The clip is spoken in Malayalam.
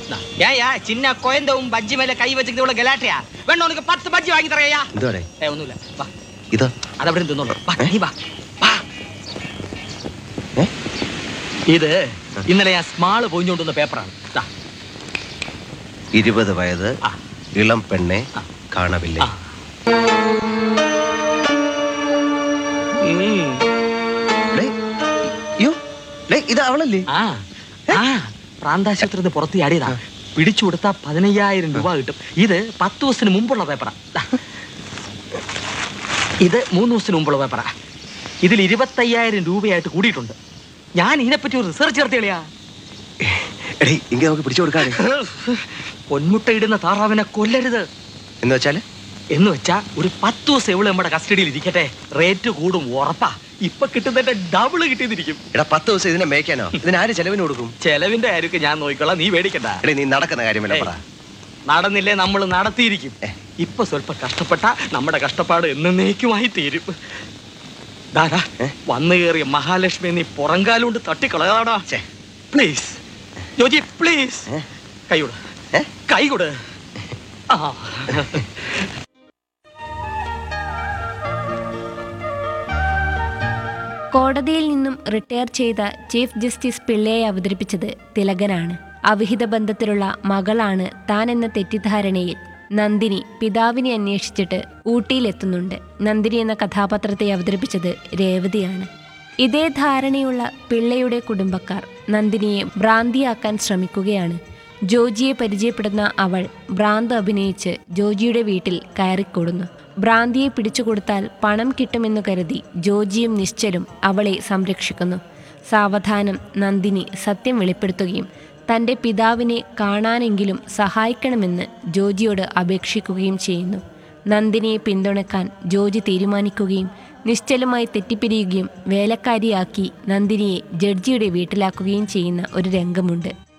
ஏயா சின்ன குழந்தைவும் பஜ்ஜி மேல கை வச்சுக்கிட்டு இவ்வளவு கலாட்டியா வேணும் உனக்கு பத்து பஜ்ஜி வாங்கி தரையா എന്തുവാടേ ஏ ஒண்ணும் இல்ல வா ഇതോ അത് അവിടെ തിന്നോളൂ വാ നീ വാ വാ ഏ? ഇത് ഇന്നലെ ഞാൻ സ്മാള് പൊഞ്ഞുകൊണ്ടുവന്ന പേപ്പറാണ് ദാ. ഇരുപത് വയത് ആ. ഇളം പെണ്ണെ ആ. കാണവില്ലേ ആ. ഉം. ഡേ, അയ്യോ ഡേ, ഇത് അവളല്ലേ ആ ആ പ്രാന്താശുപത്രി പുറത്ത് ചാടിയതാ പിടിച്ചു കൊടുത്താ പതിനയ്യായിരം രൂപ കിട്ടും ഇത് പത്ത് ദിവസത്തിന് മുമ്പുള്ള പേപ്പറാ ദാ. ഇത് മൂന്ന് ദിവസത്തിന് മുമ്പുള്ള പേപ്പറാ ഇതിൽ ഇരുപത്തയ്യായിരം രൂപയായിട്ട് കൂടിയിട്ടുണ്ട് ഞാൻ ഇതിനെപ്പറ്റി ഒരു റിസർച്ച് നടത്തിയളിയാ എടേ ഇങ്ങനെ നമുക്ക് പിടിച്ചു കൊടുക്കാതെ പൊന്മുട്ട ഇടുന്ന താറാവിനെ കൊല്ലരുത് എന്ന് വെച്ചാല് എന്ന് വെച്ചാ ഒരു പത്ത് ദിവസം എവിടെ നമ്മുടെ കസ്റ്റഡിയിൽ ഇരിക്കട്ടെ റേറ്റ് കൂടും ഉറപ്പാ ഇപ്പൊ കിട്ടുന്നതിന്റെ ഡബിള് കിട്ടിയതിരിക്കും എടാ പത്ത് ദിവസം ഇതിനെ മേയ്ക്കാനോ ഇതിന് ആര് ചെലവിന് കൊടുക്കും ചെലവിന്റെ കാര്യമൊക്കെ ഞാൻ നോക്കിക്കോളാം നീ പേടിക്കണ്ട എടേ നീ നടക്കുന്ന കാര്യമല്ല പറ നടന്നില്ലേ നമ്മൾ നടത്തിയിരിക്കും ഏ. ഇപ്പൊ സ്വല്പം കഷ്ടപ്പെട്ട നമ്മുടെ കഷ്ടപ്പാട് എന്നേക്കുമായി തീരും ദാടാ ഏ? വന്നു കയറിയ മഹാലക്ഷ്മി നീ പുറങ്കാലുകൊണ്ട് തട്ടിക്കളയാടാ ഛേ. പ്ലീസ് ജോജി പ്ലീസ് ഏ? കൈകൊട് ഏ? കൈകൊട് ആ കോടതിയിൽ നിന്നും റിട്ടയർ ചെയ്ത ചീഫ് ജസ്റ്റിസ് പിള്ളയെ അവതരിപ്പിച്ചത് തിലകനാണ് അവിഹിത ബന്ധത്തിലുള്ള മകളാണ് താൻ എന്ന തെറ്റിദ്ധാരണയിൽ നന്ദിനി പിതാവിനെ അന്വേഷിച്ചിട്ട് ഊട്ടിയിലെത്തുന്നുണ്ട് നന്ദിനി എന്ന കഥാപാത്രത്തെ അവതരിപ്പിച്ചത് രേവതിയാണ് ഇതേ ധാരണയുള്ള പിള്ളയുടെ കുടുംബക്കാർ നന്ദിനിയെ ഭ്രാന്തിയാക്കാൻ ശ്രമിക്കുകയാണ് ജോജിയെ പരിചയപ്പെടുന്ന അവൾ ഭ്രാന്ത് അഭിനയിച്ച് ജോജിയുടെ വീട്ടിൽ കയറിക്കൊടുന്നു ഭ്രാന്തിയെ പിടിച്ചുകൊടുത്താൽ പണം കിട്ടുമെന്നു കരുതി ജോജിയും നിശ്ചലും അവളെ സംരക്ഷിക്കുന്നു സാവധാനം നന്ദിനി സത്യം വെളിപ്പെടുത്തുകയും തൻ്റെ പിതാവിനെ കാണാനെങ്കിലും സഹായിക്കണമെന്ന് ജോജിയോട് അപേക്ഷിക്കുകയും ചെയ്യുന്നു നന്ദിനിയെ പിന്തുണക്കാൻ ജോജി തീരുമാനിക്കുകയും നിശ്ചലമായി തെറ്റിപ്പിരിയുകയും വേലക്കാരിയാക്കി നന്ദിനിയെ ജഡ്ജിയുടെ വീട്ടിലാക്കുകയും ചെയ്യുന്ന ഒരു രംഗമുണ്ട്